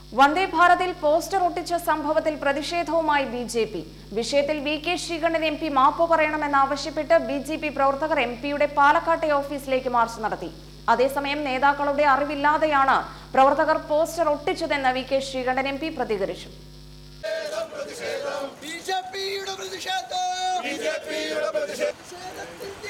വന്ദേ ഭാരതിൽ poster ഒട്ടിച്ച സംഭവത്തിൽ പ്രതിഷേധവുമായി ബി ജെ പി വിഷയത്തിൽ വി കെ ശ്രീകണ്ഠൻ എം പി മാപ്പ് പറയണമെന്നാവശ്യപ്പെട്ട് ബി ജെ പി പ്രവർത്തകർ എം പിയുടെ പാലക്കാട്ടെ ഓഫീസിലേക്ക് മാർച്ച് നടത്തി അതേസമയം നേതാക്കളുടെ അറിവില്ലാതെയാണ് പ്രവർത്തകർ പോസ്റ്റർ ഒട്ടിച്ചതെന്ന് വി കെ ശ്രീകണ്ഠൻ എം പി പ്രതികരിച്ചു ബിജെപിയുടെ പ്രതിഷേധം ബിജെപിയുടെ പ്രതിഷേധത്തിന്റെ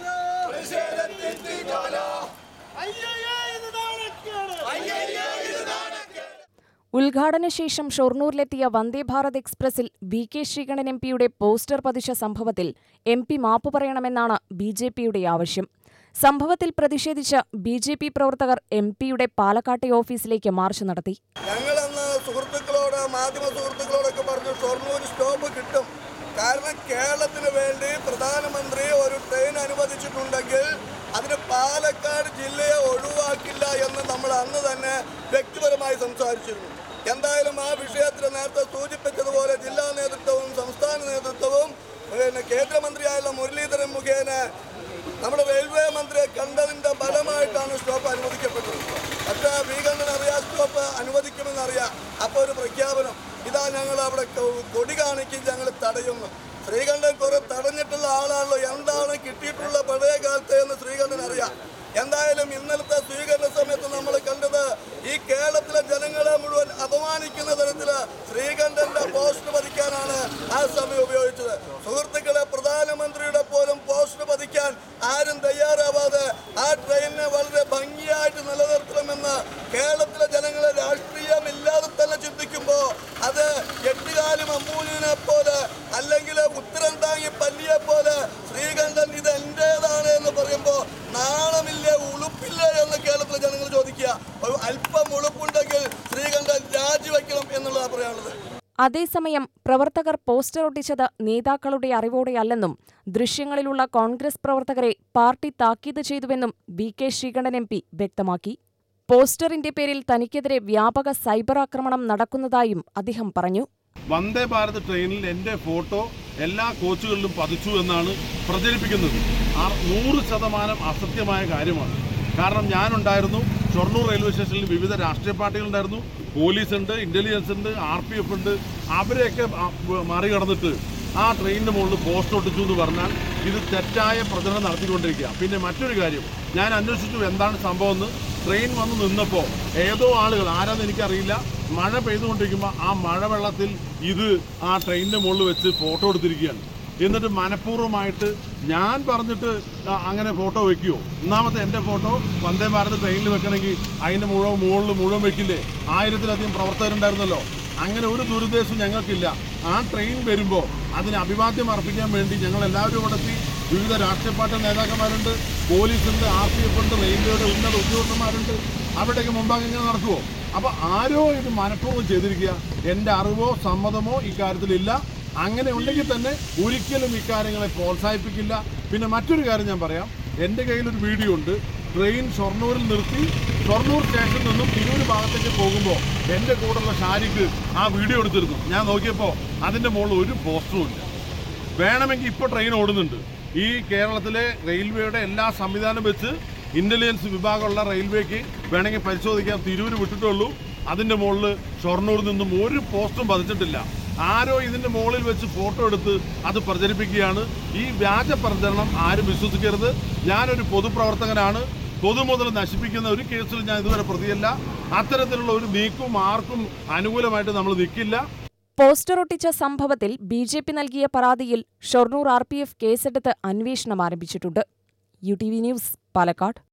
ജ്വാല അയ്യയ്യേ ഇത് നാണക്കേട് അയ്യയ്യേ ഇത് നാണക്കേട് ഉദ്ഘാടന ശേഷം ഷൊർണൂരിലെത്തിയ വന്ദേ ഭാരത് എക്സ്പ്രസിൽ വി കെ ശ്രീകണ്ഠൻ എം പിയുടെ പോസ്റ്റർ പതിച്ച സംഭവത്തിൽ എം പി മാപ്പ് പറയണമെന്നാണ് ബി ജെ പിയുടെ ആവശ്യം സംഭവത്തിൽ പ്രതിഷേധിച്ച ബി ജെ പി പ്രവർത്തകർ എം പിയുടെ പാലക്കാട്ടെ ഓഫീസിലേക്ക് മാർച്ച് നടത്തി ഞങ്ങളന്ന് സുഹൃത്തുക്കളോട് മാധ്യമ സുഹൃത്തുക്കളോടൊക്കെ പറഞ്ഞു ഷൊർണൂർ സ്റ്റോപ്പ് കിട്ടും കാരണം കേരളത്തിന് വേണ്ടി പ്രധാനമന്ത്രി ഒരു ട്രെയിൻ അനുവദിച്ചിട്ടുണ്ടെങ്കിൽ അതിന് പാലക്കാട് ജില്ലയെ ഒഴിവാക്കില്ല എന്ന് നമ്മൾ അന്ന് തന്നെ വ്യക്തിപരമായി സംസാരിച്ചിരുന്നു എന്തായാലും ആ വിഷയത്തിൽ നേരത്തെ സൂചിപ്പിച്ചതുപോലെ ജില്ലാ നേതൃത്വവും സംസ്ഥാന നേതൃത്വവും പിന്നെ കേന്ദ്രമന്ത്രിയായുള്ള മുരളീധരൻ മുഖേന നമ്മുടെ റെയിൽവേ മന്ത്രിയെ കണ്ടതിന്റെ ഫലമായിട്ടാണ് സ്റ്റോപ്പ് അനുവദിക്കപ്പെട്ടത് പക്ഷേ വീഗണ്ണൻ അറിയാം സ്റ്റോപ്പ് അനുവദിക്കുമെന്നറിയാം അപ്പോൾ ഒരു പ്രഖ്യാപനം ഇതാ ഞങ്ങൾ അവിടെ കൊ- കൊടി കാണിക്കും ഞങ്ങൾ തടയുന്നു ശ്രീകണ്ഠൻ കുറെ തടഞ്ഞിട്ടുള്ള ആളാണല്ലോ എന്താണ് കിട്ടിയിട്ടുള്ള പഴയ കാലത്തെ എന്ന് ശ്രീകണ്ഠൻ അറിയാം എന്തായാലും ഇന്നലത്തെ സ്വീകരണ സമയത്ത് നമ്മൾ കണ്ടത് ഈ കേരളത്തിലെ ജനങ്ങളെ മുഴുവൻ അപമാനിക്കുന്ന തരത്തില് ശ്രീകണ്ഠന്റെ പോസ്റ്റ് പതിക്കാനാണ് ആ സമയം ഉപയോഗിച്ചത് സുഹൃത്തുക്കളെ പ്രധാനമന്ത്രിയുടെ പോലും പോസ്റ്റ് പതിക്കാൻ ആരും തയ്യാറാവാതെ ആ ട്രെയിനിനെ വളരെ ഭംഗിയായിട്ട് നിലനിർത്തണമെന്ന് കേരളത്തിലെ ജനങ്ങളെ രാഷ്ട്രീയമില്ലാതെ തന്നെ ചിന്തിക്കുമ്പോൾ അത് എട്ടുകാലും അമ്മൂലിനെ പോലെ അല്ലെങ്കിൽ ഉത്തരം താങ്ങി പല്ലിയെ പോലെ ശ്രീകണ്ഠൻ ഇത് എന്റേതാണ് എന്ന് പറയുമ്പോൾ നാണമില്ലേ ഉളുപ്പില്ലേ എന്ന് കേരളത്തിലെ ജനങ്ങൾ ചോദിക്കുക ഒരു അല്പം ഉളുപ്പുണ്ടെങ്കിൽ ശ്രീകണ്ഠൻ രാജിവെക്കണം എന്നുള്ളതാണ് പറയാനുള്ളത് അതേസമയം പ്രവർത്തകർ പോസ്റ്റർ ഒട്ടിച്ചത് നേതാക്കളുടെ അറിവോടെയല്ലെന്നും ദൃശ്യങ്ങളിലുള്ള കോൺഗ്രസ് പ്രവർത്തകരെ പാർട്ടി താക്കീത് ചെയ്തുവെന്നും വി കെ ശ്രീകണ്ഠൻ എം പി വ്യക്തമാക്കി പോസ്റ്ററിന്റെ പേരിൽ തനിക്കെതിരെ വ്യാപക സൈബർ ആക്രമണം നടക്കുന്നതായും അദ്ദേഹം പറഞ്ഞു വന്ദേ ഭാരത് ട്രെയിനിൽ എൻ്റെ ഫോട്ടോ എല്ലാ കോച്ചുകളിലും പതിച്ചു എന്നാണ് പ്രചരിപ്പിക്കുന്നത് ആ നൂറ് ശതമാനം അസത്യമായ കാര്യമാണ് കാരണം ഞാനുണ്ടായിരുന്നു ഷൊർണൂർ റെയിൽവേ സ്റ്റേഷനിൽ വിവിധ രാഷ്ട്രീയ പാർട്ടികളുണ്ടായിരുന്നു പോലീസ് ഉണ്ട് ഇന്റലിജൻസ് ഉണ്ട് ആർ പി എഫ് ഉണ്ട് അവരെയൊക്കെ ആ, മറികടന്നിട്ട് ആ ട്രെയിനിൻ്റെ മുകളിൽ പോസ്റ്റ് ഒട്ടിച്ചു എന്ന് പറഞ്ഞാൽ ഇത് തെറ്റായ പ്രചരണം നടത്തിക്കൊണ്ടിരിക്കുക പിന്നെ മറ്റൊരു കാര്യം ഞാൻ അന്വേഷിച്ചു എന്താണ് സംഭവം എന്ന് ട്രെയിൻ വന്ന് നിന്നപ്പോൾ ഏതോ ആളുകൾ ആരാന്ന് എനിക്കറിയില്ല മഴ പെയ്തുകൊണ്ടിരിക്കുമ്പോൾ ആ മഴവെള്ളത്തിൽ ഇത് ആ ട്രെയിനിൻ്റെ മുകളിൽ വെച്ച് ഫോട്ടോ എടുത്തിരിക്കുകയാണ് എന്നിട്ട് മനഃപൂർവ്വമായിട്ട് ഞാൻ പറഞ്ഞിട്ട് ആ, അങ്ങനെ ഫോട്ടോ വെക്കുമോ ഒന്നാമത്തെ എൻ്റെ ഫോട്ടോ വന്ദേ ഭാരത് ട്രെയിനിൽ വെക്കണമെങ്കിൽ അതിൻ്റെ മുഴുവൻ മുകളിൽ മുഴുവൻ വെക്കില്ലേ ആയിരത്തിലധികം പ്രവർത്തകരുണ്ടായിരുന്നല്ലോ അങ്ങനെ ഒരു ദുരുദ്ദേശം ഞങ്ങൾക്കില്ല ആ ട്രെയിൻ വരുമ്പോൾ അതിന് അഭിവാദ്യം അർപ്പിക്കാൻ വേണ്ടി ഞങ്ങൾ എല്ലാവരും ഇവിടെ എത്തി വിവിധ രാഷ്ട്രീയ പാർട്ടി നേതാക്കന്മാരുണ്ട് പോലീസുണ്ട് ആർ പി എഫ് ഉണ്ട് റെയിൽവേയുടെ ഉന്നത ഉദ്യോഗസ്ഥന്മാരുണ്ട് അവിടേക്ക് മുമ്പാകെ ഇങ്ങനെ നടക്കുമോ അപ്പോൾ ആരോ ഇത് മനഃപൂർവ്വം ചെയ്തിരിക്കുക എൻ്റെ അറിവോ സമ്മതമോ ഇക്കാര്യത്തിലില്ല അങ്ങനെ ഉണ്ടെങ്കിൽ തന്നെ ഒരിക്കലും ഇക്കാര്യങ്ങളെ പ്രോത്സാഹിപ്പിക്കില്ല പിന്നെ മറ്റൊരു കാര്യം ഞാൻ പറയാം എൻ്റെ കയ്യിലൊരു വീഡിയോ ഉണ്ട് ട്രെയിൻ ഷൊർണൂരിൽ നിർത്തി ഷൊർണൂർ സ്റ്റേഷനിൽ നിന്നും തിരൂർ ഭാഗത്തേക്ക് പോകുമ്പോൾ എൻ്റെ കൂടെയുള്ള ഷാരിക്ക് ആ വീഡിയോ എടുത്തിരുന്നു ഞാൻ നോക്കിയപ്പോൾ അതിൻ്റെ മുകളിൽ ഒരു പോസ്റ്ററും ഇല്ല വേണമെങ്കിൽ ഇപ്പോൾ ട്രെയിൻ ഓടുന്നുണ്ട് ഈ കേരളത്തിലെ റെയിൽവേയുടെ എല്ലാ സംവിധാനം വെച്ച് ഇന്റലിജൻസ് വിഭാഗമുള്ള റെയിൽവേക്ക് വേണമെങ്കിൽ പരിശോധിക്കാം തിരൂര് വിട്ടിട്ടുള്ളൂ അതിന്റെ മുകളിൽ ഷൊർണൂരിൽ നിന്നും ഒരു പോസ്റ്റും പതിച്ചിട്ടില്ല ആരോ ഇതിന്റെ മുകളിൽ വെച്ച് ഫോട്ടോ എടുത്ത് അത് പ്രചരിപ്പിക്കുകയാണ് ഈ വ്യാജ പ്രചരണം ആരും വിശ്വസിക്കരുത് ഞാനൊരു പൊതുപ്രവർത്തകനാണ് പൊതുമുതൽ നശിപ്പിക്കുന്ന ഒരു കേസിൽ ഞാൻ ഇതുവരെ പ്രതിയല്ല അത്തരത്തിലുള്ള ഒരു നീക്കും ആർക്കും അനുകൂലമായിട്ട് നമ്മൾ നിൽക്കില്ല പോസ്റ്റർ ഒട്ടിച്ച സംഭവത്തിൽ ബി ജെ പി നൽകിയ പരാതിയിൽ ഷൊർണൂർ ആർ പി എഫ് കേസെടുത്ത് അന്വേഷണം ആരംഭിച്ചിട്ടുണ്ട് U T V news Palakkad